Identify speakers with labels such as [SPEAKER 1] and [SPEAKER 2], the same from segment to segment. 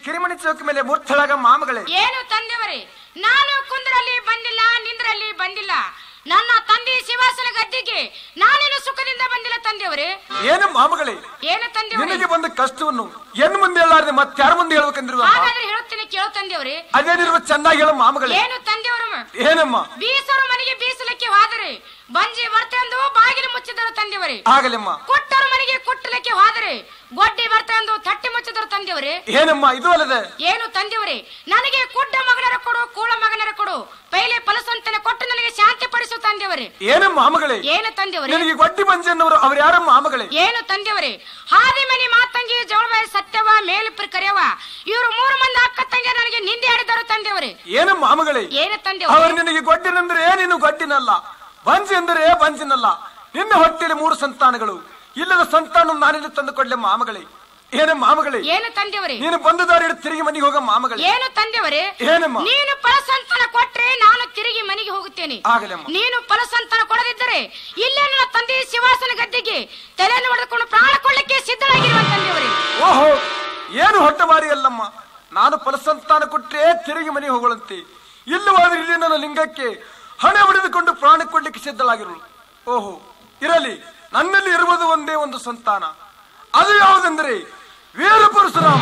[SPEAKER 1] ಕಿರಿಮಣಿ ಚೌಕ ಮೇಲೆ ಮೂರ್ತಳಾಗ ಮಾಮಗಳೇ
[SPEAKER 2] ಏನು ತಂದೆವರೇ ನಾನು ಕುಂದ್ರಲ್ಲಿ ಬಂದಿಲ್ಲ ನಿಂದ್ರಲ್ಲಿ ಬಂದಿಲ್ಲ ನನ್ನ ತಂದೆ ಶಿವಾಸನ ಗದ್ದಿಗೆ ನಾನೇನು ಸುಖದಿಂದ ಬಂದಿಲ್ಲ ತಂದೆಯವರೇ
[SPEAKER 1] ಏನು ಮಾಮಗಳೇ
[SPEAKER 2] ಏನು ತಂದೆಯವರೇ
[SPEAKER 1] ನಿನಗೆ ಬಂದ ಕಷ್ಟವನ್ನು ಎನ್ನು ಮುಂದೆ ಹೇಳಾರ್ದೆ ಮತ್ತೆ ಯಾರ ಮುಂದೆ ಹೇಳ್ಬೇಕಂದಿರುವ
[SPEAKER 2] ಹಾಗಾದ್ರೆ ಹೇಳುತ್ತೇನೆ ಕೇಳು ತಂದೆಯವರೇ
[SPEAKER 1] ಅದೇನಿರುವ ಚೆನ್ನಾಗಿ ಹೇಳು ಮಾಮಗಳೇ
[SPEAKER 2] ಏನು ತಂದೆಯವರು
[SPEAKER 1] ಏನಮ್ಮ
[SPEAKER 2] ಬೀಸರು ಮನೆಗೆ ಬೀಸಲಿಕ್ಕೆ ಹೋದರೆ ಬಂಜಿ ಬರ್ತೇಂದು ಬಾಗಿಲು ಮುಚ್ಚಿದರು ತಂದೆಯವರೇ
[SPEAKER 1] ಆಗಲಮ್ಮ
[SPEAKER 2] ಕೊಟ್ಟರು ಮನೆಗೆ ಕುಟ್ಟಲಿಕ್ಕೆ ಹೋದರೆ ಗೊಡ್ಡಿ ಬರ್ತೇಂದು ತಟ್ಟಿ ಮುಚ್ಚಿದರು ತಂದೆಯವರೇ
[SPEAKER 1] ಏನಮ್ಮ ಇದು ಅಲ್ಲದೆ
[SPEAKER 2] ಏನು ತಂದೆಯವರೇ ನನಗೆ ಕುಡ್ಡ ಮಗನರ ಕೊಡು ಕೂಳ ಮಗನರ ಕೊಡು ಪೈಲೆ ಫಲಸಂತನೆ ಕೊಟ್ಟು ನನಗೆ ಶಾಂತಿ ಪಡಿಸು ತಂದೆಯವರೇ
[SPEAKER 1] ಏನು ಮಾಮಗಳೇ
[SPEAKER 2] ಏನು ತಂದೆಯವರೇ
[SPEAKER 1] ನಿನಗೆ ಗೊಡ್ಡಿ ಬಂಜನ್ನವರು ಅವ್ರು ಯಾರ ಮಾಮಗಳೇ
[SPEAKER 2] ಏನು ತಂದೆಯವರೇ ಹಾದಿಮನಿ ಮಾತಂಗಿ ಜವಳಬಾಯಿ ಸತ್ಯವ ಮೇಲಿಪ್ರ ಕರೆಯವ ಇವರು ಮೂರು ಮಂದಿ ಅಕ್ಕ ತಂಗಿ ನನಗೆ ನಿಂದೆ ಆಡಿದರು ತಂದೆಯವರೇ
[SPEAKER 1] ಏನು ಮಾಮಗಳೇ
[SPEAKER 2] ಏನು
[SPEAKER 1] ಅವರು
[SPEAKER 2] ತಂದೆಯವರೇ
[SPEAKER 1] ನಿನಗೆ ಗೊಡ್ಡಿನೆಂದ್ರೆ ನೀನು ಗೊಡ್ಡಿನಲ್ಲ ಬಂಜಿ ಎಂದರೆ ಬಂಜಿನಲ್ಲ ನಿನ್ನ ಹೊಟ್ಟೆಯಲ್ಲಿ ಮೂರು ಸಂತಾನಗಳು ಇಲ್ಲದ ಸಂತಾನ ನಾನಿಲ್ಲಿ ತಂದು ಕೊಡ್ಲೆ ಮಾಮಗಳೇ ಏನು ಮಾಮಗಳೇ
[SPEAKER 2] ಏನು ತಂದೆಯವರೇ
[SPEAKER 1] ನೀನು ಬಂದ ದಾರಿ ಹಿಡಿದು ತಿರುಗಿ ಮನೆಗೆ ಹೋಗ ಮಾಮಗಳೇ
[SPEAKER 2] ಏನು ತಂದೆಯವರೇ
[SPEAKER 1] ಏನಮ್ಮ
[SPEAKER 2] ನೀನು ಫಲಸಂತಾನ ಕೊಟ್ರೆ ನಾನು ತಿರುಗಿ ಮನೆಗೆ ಹೋಗುತ್ತೇನೆ
[SPEAKER 1] ಆಗಲಮ್ಮ
[SPEAKER 2] ನೀನು ಫಲಸಂತಾನ ಕೊಡದಿದ್ದರೆ ಇಲ್ಲೇ ನನ್ನ ತಂದೆ ಶಿವಾಸನ ಗದ್ದೆಗೆ ತಲೆಯನ್ನು ಹೊಡೆದುಕೊಂಡು ಪ್ರಾಣ ಕೊಳ್ಳಕ್ಕೆ ಸಿದ್ಧರಾಗಿರುವ ತಂದೆಯವರೇ
[SPEAKER 1] ಓಹೋ ಏನು ಹೊಟ್ಟೆಮಾರಿ ಅಲ್ಲಮ್ಮ ನಾನು ಫಲಸಂತಾನ ಕೊಟ್ಟರೆ ತಿರುಗಿ ಮನೆಗೆ ಹೋಗಳಂತೆ ಇಲ್ಲವಾದ್ರೆ ಇಲ್ಲಿ ನನ್ನ ಲಿಂಗಕ್ಕೆ ಹಣೆ ಹೊಡೆದುಕೊಂಡು ಪ್ರಾಣ ಕೊಡ್ಲಿಕ್ಕೆ ಸಿದ್ಧಳಾಗಿರು ಓಹೋ ಇರಲಿ ನನ್ನಲ್ಲಿ ಇರುವುದು ಒಂದೇ ಒಂದು ಸಂತಾನ ಅದು ಯಾವುದೆಂದರೆ ವೀರ ಪರಶುರಾಮ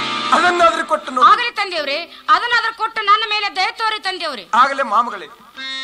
[SPEAKER 1] ಅದನ್ನಾದ್ರೂ ಕೊಟ್ಟು ನೋಡಿ
[SPEAKER 2] ಆಗಲಿ ತಂದೆಯವರೇ ಅದನ್ನಾದ್ರೂ ಕೊಟ್ಟು ನನ್ನ ಮೇಲೆ ದಯ ತೋರಿ ತಂದೆಯವರೇ
[SPEAKER 1] ಆಗಲೇ ಮಾಮಗಳೇ